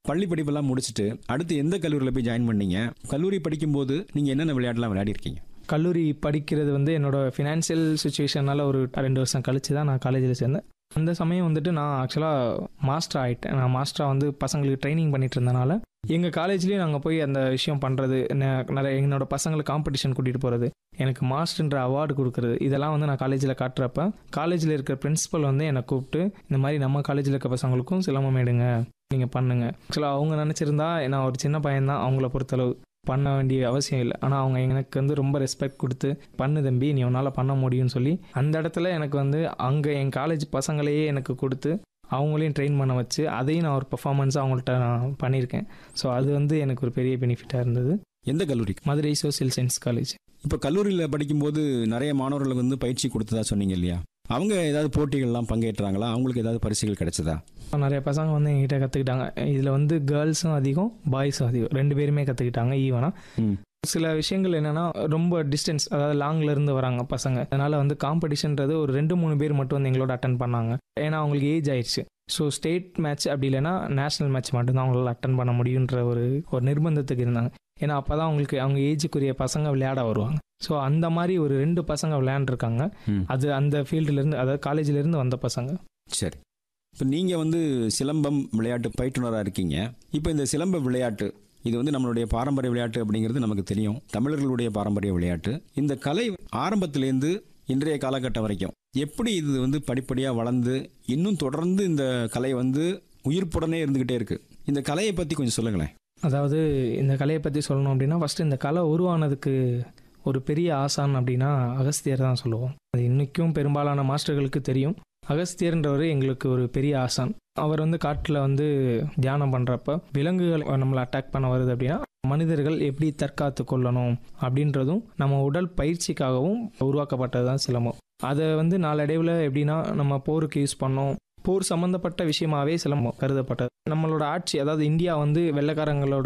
பள்ளி படிப்பெல்லாம் முடிச்சுட்டு அடுத்து எந்த கல்லூரியில் போய் ஜாயின் பண்ணீங்க கல்லூரி படிக்கும்போது நீங்கள் என்னென்ன விளையாட்டுலாம் விளையாடி இருக்கீங்க கல்லூரி படிக்கிறது வந்து என்னோட ஃபினான்ஷியல் சுச்சுவேஷனால ஒரு ரெண்டு வருஷம் கழிச்சு தான் நான் காலேஜில் சேர்ந்தேன் அந்த சமயம் வந்துட்டு நான் ஆக்சுவலாக மாஸ்டர் ஆகிட்டேன் நான் மாஸ்டராக வந்து பசங்களுக்கு ட்ரைனிங் பண்ணிட்டு இருந்தனால எங்கள் காலேஜ்லேயும் நாங்கள் போய் அந்த விஷயம் பண்ணுறது நிறைய என்னோட பசங்களுக்கு காம்படிஷன் கூட்டிகிட்டு போகிறது எனக்கு மாஸ்டர்ன்ற அவார்டு கொடுக்குறது இதெல்லாம் வந்து நான் காலேஜில் காட்டுறப்ப காலேஜில் இருக்கிற பிரின்சிபல் வந்து என்னை கூப்பிட்டு இந்த மாதிரி நம்ம காலேஜில் இருக்க பசங்களுக்கும் சிலம்பம் எடுங்க நீங்கள் பண்ணுங்க ஆக்சுவலாக அவங்க நினச்சிருந்தா நான் ஒரு சின்ன பையன்தான் அவங்கள பொறுத்தளவு பண்ண வேண்டிய அவசியம் இல்லை ஆனால் அவங்க எனக்கு வந்து ரொம்ப ரெஸ்பெக்ட் கொடுத்து பண்ணு தம்பி நீ உன்னால் பண்ண முடியும்னு சொல்லி அந்த இடத்துல எனக்கு வந்து அங்கே என் காலேஜ் பசங்களையே எனக்கு கொடுத்து அவங்களையும் ட்ரெயின் பண்ண வச்சு அதையும் நான் ஒரு பர்ஃபார்மன்ஸாக அவங்கள்ட்ட நான் பண்ணியிருக்கேன் ஸோ அது வந்து எனக்கு ஒரு பெரிய பெனிஃபிட்டாக இருந்தது எந்த கல்லூரி மதுரை சோசியல் சயின்ஸ் காலேஜ் இப்போ கல்லூரியில் படிக்கும்போது நிறைய மாணவர்களுக்கு வந்து பயிற்சி கொடுத்ததா சொன்னீங்க இல்லையா அவங்க ஏதாவது போட்டிகள்லாம் பங்கேற்றாங்களா அவங்களுக்கு ஏதாவது பரிசுகள் கிடைச்சதா நிறைய பசங்க வந்து என்கிட்ட கற்றுக்கிட்டாங்க இதில் வந்து கேர்ள்ஸும் அதிகம் பாய்ஸும் அதிகம் ரெண்டு பேருமே கற்றுக்கிட்டாங்க ஈவனாக ம் சில விஷயங்கள் என்னன்னா ரொம்ப டிஸ்டன்ஸ் அதாவது லாங்ல இருந்து வராங்க பசங்க அதனால வந்து காம்படிஷன்றது ஒரு ரெண்டு மூணு பேர் மட்டும் வந்து எங்களோட அட்டன் பண்ணாங்க ஏன்னா அவங்களுக்கு ஏஜ் ஆயிடுச்சு ஸோ ஸ்டேட் மேட்ச் அப்படி இல்லைன்னா நேஷனல் மேட்ச் மட்டும்தான் அவங்களால அட்டன் பண்ண முடியுன்ற ஒரு ஒரு நிர்பந்தத்துக்கு இருந்தாங்க ஏன்னா அப்போ தான் அவங்களுக்கு அவங்க ஏஜுக்குரிய பசங்க விளையாட வருவாங்க ஸோ அந்த மாதிரி ஒரு ரெண்டு பசங்க விளையாண்டுருக்காங்க ம். அது அந்த ஃபீல்டுலேருந்து அதாவது காலேஜ்லேருந்து வந்த பசங்க சரி இப்போ நீங்கள் வந்து சிலம்பம் விளையாட்டு பயிற்றுனராக இருக்கீங்க இப்போ இந்த சிலம்ப விளையாட்டு இது வந்து நம்மளுடைய பாரம்பரிய விளையாட்டு அப்படிங்கிறது நமக்கு தெரியும் தமிழர்களுடைய பாரம்பரிய விளையாட்டு இந்த கலை ஆரம்பத்திலேருந்து இன்றைய காலகட்டம் வரைக்கும் எப்படி இது வந்து படிப்படியாக வளர்ந்து இன்னும் தொடர்ந்து இந்த கலை வந்து உயிர்ப்புடனே இருந்துக்கிட்டே இருக்கு இந்த கலையை பற்றி கொஞ்சம் சொல்லுங்களேன் அதாவது இந்த கலையை பற்றி சொல்லணும் அப்படின்னா ஃபஸ்ட்டு இந்த கலை உருவானதுக்கு ஒரு பெரிய ஆசான் அப்படின்னா அகஸ்தியர் தான் சொல்லுவோம் அது இன்றைக்கும் பெரும்பாலான மாஸ்டர்களுக்கு தெரியும் அகஸ்தியர்ன்றவர் எங்களுக்கு ஒரு பெரிய ஆசான் அவர் வந்து காட்டில் வந்து தியானம் பண்ணுறப்ப விலங்குகள் நம்மளை அட்டாக் பண்ண வருது அப்படின்னா மனிதர்கள் எப்படி தற்காத்து கொள்ளணும் அப்படின்றதும் நம்ம உடல் பயிற்சிக்காகவும் உருவாக்கப்பட்டது தான் சிலம்பம் அதை வந்து நாளடைவில் எப்படின்னா நம்ம போருக்கு யூஸ் பண்ணோம் போர் சம்பந்தப்பட்ட விஷயமாவே சிலம்பம் கருதப்பட்டது நம்மளோட ஆட்சி அதாவது இந்தியா வந்து வெள்ளைக்காரங்களோட